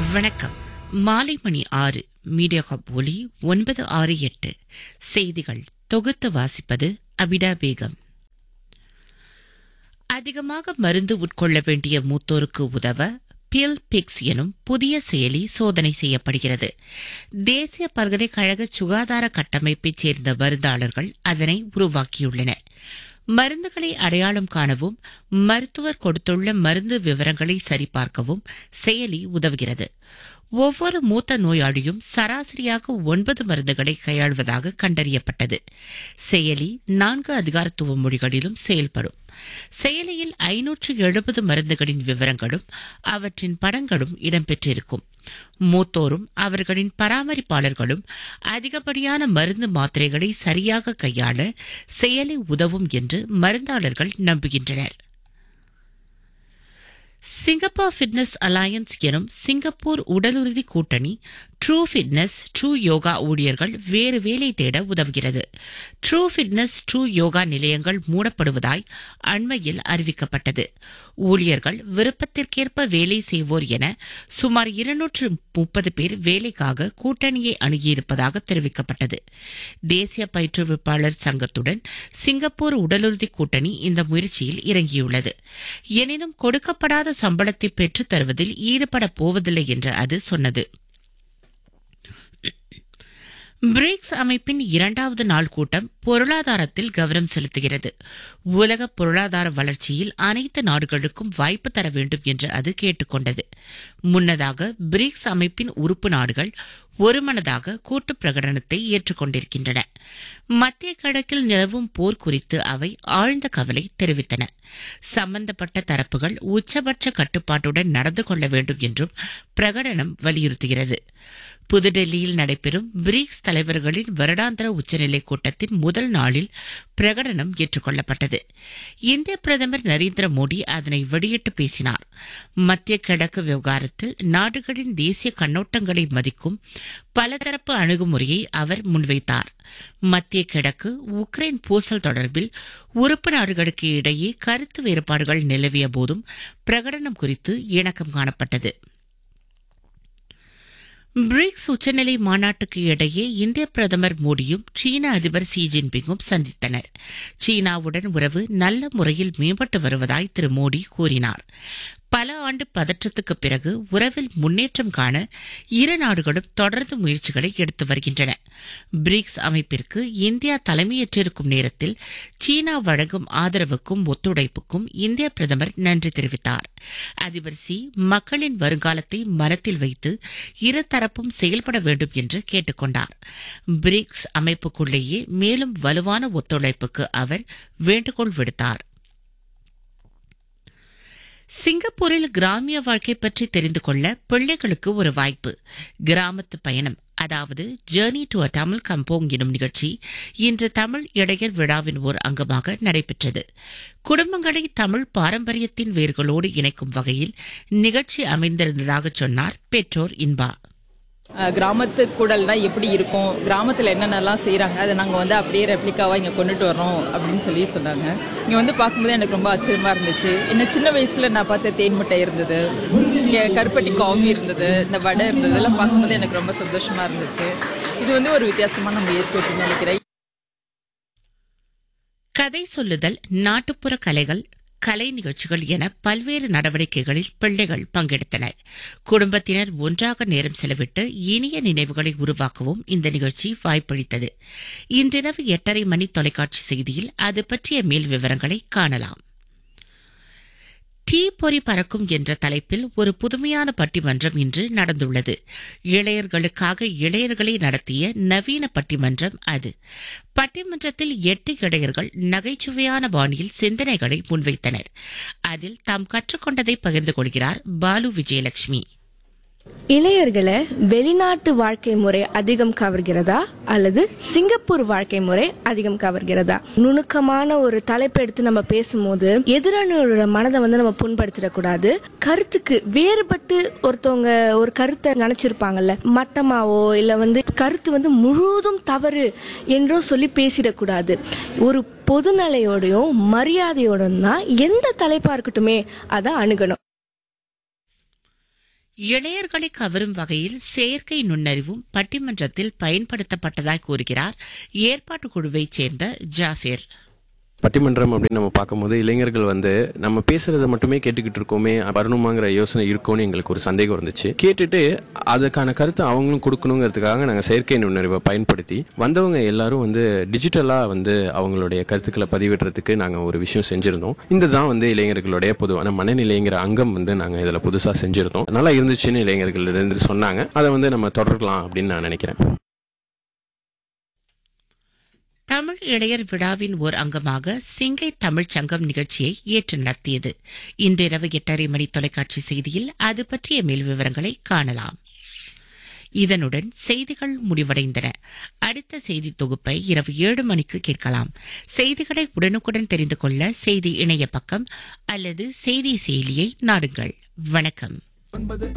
வணக்கம் மாலை மணி ஆறு மீடியா ஹப் ஒலி ஒன்பது ஆறு எட்டு செய்திகள் தொகுத்து வாசிப்பது அபிடா பேகம் அதிகமாக மருந்து உட்கொள்ள வேண்டிய மூத்தோருக்கு உதவ பில் பிக்ஸ் எனும் புதிய செயலி சோதனை செய்யப்படுகிறது தேசிய பல்கலைக்கழக சுகாதார கட்டமைப்பைச் சேர்ந்த மருந்தாளர்கள் அதனை உருவாக்கியுள்ளனர் மருந்துகளை அடையாளம் காணவும் மருத்துவர் கொடுத்துள்ள மருந்து விவரங்களை சரிபார்க்கவும் செயலி உதவுகிறது ஒவ்வொரு மூத்த நோயாளியும் சராசரியாக ஒன்பது மருந்துகளை கையாள்வதாக கண்டறியப்பட்டது செயலி நான்கு அதிகாரத்துவ மொழிகளிலும் செயல்படும் செயலியில் ஐநூற்று எழுபது மருந்துகளின் விவரங்களும் அவற்றின் படங்களும் இடம்பெற்றிருக்கும் மூத்தோரும் அவர்களின் பராமரிப்பாளர்களும் அதிகப்படியான மருந்து மாத்திரைகளை சரியாக கையாள செயலி உதவும் என்று மருந்தாளர்கள் நம்புகின்றனர் சிங்கப்பூர் ஃபிட்னஸ் அலையன்ஸ் எனும் சிங்கப்பூர் உடலுறுதி கூட்டணி ட்ரூ ஃபிட்னஸ் ட்ரூ யோகா ஊழியர்கள் வேறு வேலை தேட உதவுகிறது ட்ரூ ஃபிட்னஸ் ட்ரூ யோகா நிலையங்கள் மூடப்படுவதாய் அண்மையில் அறிவிக்கப்பட்டது ஊழியர்கள் விருப்பத்திற்கேற்ப வேலை செய்வோர் என சுமார் இருநூற்று முப்பது பேர் வேலைக்காக கூட்டணியை அணுகியிருப்பதாக தெரிவிக்கப்பட்டது தேசிய பயிற்றுவிப்பாளர் சங்கத்துடன் சிங்கப்பூர் உடலுறுதி கூட்டணி இந்த முயற்சியில் இறங்கியுள்ளது எனினும் கொடுக்கப்படாத சம்பளத்தை பெற்றுத் தருவதில் ஈடுபடப் போவதில்லை என்று அது சொன்னது பிரிக்ஸ் அமைப்பின் இரண்டாவது நாள் கூட்டம் பொருளாதாரத்தில் கவனம் செலுத்துகிறது உலக பொருளாதார வளர்ச்சியில் அனைத்து நாடுகளுக்கும் வாய்ப்பு தர வேண்டும் என்று அது கேட்டுக்கொண்டது முன்னதாக பிரிக்ஸ் அமைப்பின் உறுப்பு நாடுகள் ஒருமனதாக கூட்டு பிரகடனத்தை ஏற்றுக்கொண்டிருக்கின்றன மத்திய கிழக்கில் நிலவும் போர் குறித்து அவை ஆழ்ந்த கவலை தெரிவித்தன சம்பந்தப்பட்ட தரப்புகள் உச்சபட்ச கட்டுப்பாட்டுடன் நடந்து கொள்ள வேண்டும் என்றும் பிரகடனம் வலியுறுத்துகிறது புதுடெல்லியில் நடைபெறும் பிரிக்ஸ் தலைவர்களின் வருடாந்திர உச்சநிலை கூட்டத்தின் முதல் நாளில் பிரகடனம் ஏற்றுக்கொள்ளப்பட்டது இந்திய பிரதமர் நரேந்திர மோடி அதனை வெளியிட்டு பேசினார் மத்திய கிழக்கு விவகாரத்தில் நாடுகளின் தேசிய கண்ணோட்டங்களை மதிக்கும் பலதரப்பு அணுகுமுறையை அவர் முன்வைத்தார் மத்திய கிழக்கு உக்ரைன் பூசல் தொடர்பில் உறுப்பு நாடுகளுக்கு இடையே கருத்து வேறுபாடுகள் நிலவிய போதும் பிரகடனம் குறித்து இணக்கம் காணப்பட்டது பிரிக்ஸ் உச்சநிலை மாநாட்டுக்கு இடையே இந்திய பிரதமர் மோடியும் சீன அதிபர் ஷி ஜின்பிங்கும் சந்தித்தனர் சீனாவுடன் உறவு நல்ல முறையில் மேம்பட்டு வருவதாய் திரு மோடி கூறினார் பல ஆண்டு பதற்றத்துக்கு பிறகு உறவில் முன்னேற்றம் காண இரு நாடுகளும் தொடர்ந்து முயற்சிகளை எடுத்து வருகின்றன பிரிக்ஸ் அமைப்பிற்கு இந்தியா தலைமையேற்றிருக்கும் நேரத்தில் சீனா வழங்கும் ஆதரவுக்கும் ஒத்துழைப்புக்கும் இந்திய பிரதமர் நன்றி தெரிவித்தார் அதிபர் சி மக்களின் வருங்காலத்தை மனத்தில் வைத்து இருதரப்பும் செயல்பட வேண்டும் என்று கேட்டுக்கொண்டார் பிரிக்ஸ் அமைப்புக்குள்ளேயே மேலும் வலுவான ஒத்துழைப்புக்கு அவர் வேண்டுகோள் விடுத்தார் சிங்கப்பூரில் கிராமிய வாழ்க்கை பற்றி தெரிந்து கொள்ள பிள்ளைகளுக்கு ஒரு வாய்ப்பு கிராமத்து பயணம் அதாவது journey to a Tamil Kampong எனும் நிகழ்ச்சி இன்று தமிழ் இளையர் விழாவின் ஓர் அங்கமாக நடைபெற்றது குடும்பங்களை தமிழ் பாரம்பரியத்தின் வேர்களோடு இணைக்கும் வகையில் நிகழ்ச்சி அமைந்திருந்ததாக சொன்னார் பெற்றோர் இன்பா அஹ் கிராமத்து கூடல்னா எப்படி இருக்கும் கிராமத்தில் என்னென்னலாம் செய்கிறாங்க அதை நாங்கள் வந்து அப்படியே ரெப்ளிகாவாக இங்கே கொண்டுட்டு வரோம் அப்படின்னு சொல்லி சொன்னாங்க இங்கே வந்து பார்க்கும்போது எனக்கு ரொம்ப ஆச்சரியமாக இருந்துச்சு என்ன சின்ன வயசில் நான் பார்த்த தேன் மிட்டாய் இருந்தது இங்கே கருப்பட்டி காமி இருந்தது இந்த வடை இருந்தது இதெல்லாம் பார்க்கும்போது எனக்கு ரொம்ப சந்தோஷமாக இருந்துச்சு இது வந்து ஒரு வித்தியாசமான முயற்சி அப்படின்னு நினைக்கிறேன் கதை சொல்லுதல் நாட்டுப்புற கலைகள் கலை நிகழ்ச்சிகள் என பல்வேறு நடவடிக்கைகளில் பிள்ளைகள் பங்கெடுத்தனர் குடும்பத்தினர் ஒன்றாக நேரம் செலவிட்டு இனிய நினைவுகளை உருவாக்கவும் இந்த நிகழ்ச்சி வாய்ப்பளித்தது இன்றிரவு எட்டரை மணி தொலைக்காட்சி செய்தியில் அது பற்றிய மேல் விவரங்களை காணலாம் டீ பொறி பறக்கும் என்ற தலைப்பில் ஒரு புதுமையான பட்டிமன்றம் இன்று நடந்துள்ளது இளையர்களுக்காக இளையர்களை நடத்திய நவீன பட்டிமன்றம் அது பட்டிமன்றத்தில் எட்டு இளையர்கள் நகைச்சுவையான பாணியில் சிந்தனைகளை முன்வைத்தனர் அதில் தாம் கற்றுக்கொண்டதை பகிர்ந்து கொள்கிறார் பாலு விஜயலட்சுமி இளையர்களை வெளிநாட்டு வாழ்க்கை முறை அதிகம் கவர்கிறதா அல்லது சிங்கப்பூர் வாழ்க்கை முறை அதிகம் கவர்கிறதா நுணுக்கமான ஒரு தலைப்பு எடுத்து நம்ம பேசும்போது எதிரானோட மனதை வந்து நம்ம புண்படுத்திடக்கூடாது கருத்துக்கு வேறுபட்டு ஒருத்தவங்க ஒரு கருத்தை நினைச்சிருப்பாங்கல்ல மட்டமாவோ இல்ல வந்து கருத்து வந்து முழுவதும் தவறு என்றோ சொல்லி பேசிடக்கூடாது ஒரு பொதுநிலையோடையும் மரியாதையோடும் தான் எந்த தலைப்பா இருக்கட்டுமே அதை அணுகணும் இளையர்களை கவரும் வகையில் செயற்கை நுண்ணறிவும் பட்டிமன்றத்தில் பயன்படுத்தப்பட்டதாய் கூறுகிறார் ஏற்பாட்டு குழுவைச் சேர்ந்த ஜாஃபேர் பட்டிமன்றம் அப்படின்னு நம்ம பார்க்கும்போது இளைஞர்கள் வந்து நம்ம பேசுறத மட்டுமே கேட்டுக்கிட்டு இருக்கோமே வரணுமாங்கிற யோசனை இருக்கும்னு எங்களுக்கு ஒரு சந்தேகம் இருந்துச்சு கேட்டுட்டு அதுக்கான கருத்தை அவங்களும் கொடுக்கணுங்கிறதுக்காக நாங்கள் செயற்கை நுண்ணறிவை பயன்படுத்தி வந்தவங்க எல்லாரும் வந்து டிஜிட்டலா வந்து அவங்களுடைய கருத்துக்களை பதிவிடுறதுக்கு நாங்கள் ஒரு விஷயம் செஞ்சிருந்தோம் இந்த தான் வந்து இளைஞர்களுடைய பொதுவான மனநிலைங்கிற அங்கம் வந்து நாங்கள் இதில் புதுசாக செஞ்சிருந்தோம் நல்லா இருந்துச்சுன்னு இளைஞர்கள் இருந்து சொன்னாங்க அதை வந்து நம்ம தொடரலாம் அப்படின்னு நான் நினைக்கிறேன் தமிழ் இளையர் விழாவின் ஓர் அங்கமாக சிங்கை தமிழ்ச் சங்கம் நிகழ்ச்சியை ஏற்று நடத்தியது இன்றிரவு எட்டரை மணி தொலைக்காட்சி செய்தியில் அது பற்றிய மேல் விவரங்களை காணலாம் இதனுடன் செய்திகள் முடிவடைந்தன அடுத்த செய்தி தொகுப்பை இரவு ஏழு மணிக்கு கேட்கலாம் செய்திகளை உடனுக்குடன் தெரிந்து கொள்ள செய்தி இணைய பக்கம் அல்லது செய்தி செயலியை நாடுங்கள் வணக்கம் ஒன்பது